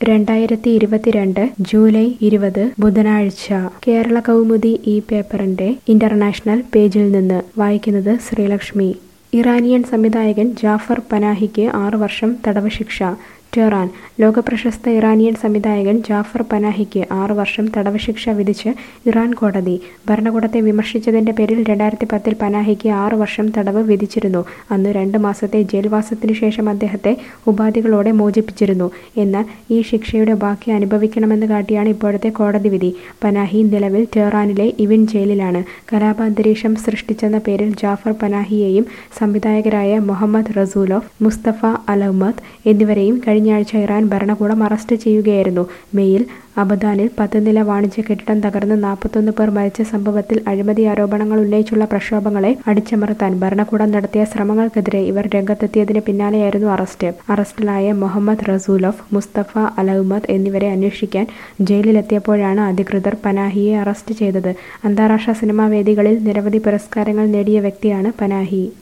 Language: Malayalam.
രണ്ടായിരത്തി ഇരുപത്തിരണ്ട് ജൂലൈ ഇരുപത് ബുധനാഴ്ച കേരള കൗമുദി ഈ പേപ്പറിന്റെ ഇന്റർനാഷണൽ പേജിൽ നിന്ന് വായിക്കുന്നത് ശ്രീലക്ഷ്മി ഇറാനിയൻ സംവിധായകൻ ജാഫർ പനാഹിക്ക് ആറു വർഷം തടവ് ശിക്ഷ ടെഹ്റാൻ ലോകപ്രശസ്ത ഇറാനിയൻ സംവിധായകൻ ജാഫർ പനാഹിക്ക് ആറു വർഷം തടവ് ശിക്ഷ വിധിച്ച് ഇറാൻ കോടതി ഭരണകൂടത്തെ വിമർശിച്ചതിന്റെ പേരിൽ രണ്ടായിരത്തി പത്തിൽ പനാഹിക്ക് ആറു വർഷം തടവ് വിധിച്ചിരുന്നു അന്ന് രണ്ട് മാസത്തെ ജയിൽവാസത്തിനു ശേഷം അദ്ദേഹത്തെ ഉപാധികളോടെ മോചിപ്പിച്ചിരുന്നു എന്നാൽ ഈ ശിക്ഷയുടെ ബാക്കി അനുഭവിക്കണമെന്ന് കാട്ടിയാണ് ഇപ്പോഴത്തെ കോടതി വിധി പനാഹി നിലവിൽ ടെഹ്റാനിലെ ഇവിൻ ജയിലിലാണ് കലാപാന്തരീക്ഷം സൃഷ്ടിച്ചെന്ന പേരിൽ ജാഫർ പനാഹിയെയും സംവിധായകരായ മുഹമ്മദ് റസൂലോഫ് മുസ്തഫ അലഹ്മദ് എന്നിവരെയും കഴിഞ്ഞ ആഴ്ച ഇറാൻ ഭരണകൂടം അറസ്റ്റ് ചെയ്യുകയായിരുന്നു മെയ്യിൽ അബദാനിൽ പത്ത് നില വാണിജ്യ കെട്ടിടം തകർന്ന് നാൽപ്പത്തൊന്ന് പേർ മരിച്ച സംഭവത്തിൽ അഴിമതി ആരോപണങ്ങൾ ഉന്നയിച്ചുള്ള പ്രക്ഷോഭങ്ങളെ അടിച്ചമർത്താൻ ഭരണകൂടം നടത്തിയ ശ്രമങ്ങൾക്കെതിരെ ഇവർ രംഗത്തെത്തിയതിന് പിന്നാലെയായിരുന്നു അറസ്റ്റ് അറസ്റ്റിലായ മുഹമ്മദ് റസൂലോഫ് മുസ്തഫ അലഹ്മദ് എന്നിവരെ അന്വേഷിക്കാൻ ജയിലിലെത്തിയപ്പോഴാണ് അധികൃതർ പനാഹിയെ അറസ്റ്റ് ചെയ്തത് അന്താരാഷ്ട്ര സിനിമാ വേദികളിൽ നിരവധി പുരസ്കാരങ്ങൾ നേടിയ വ്യക്തിയാണ് പനാഹി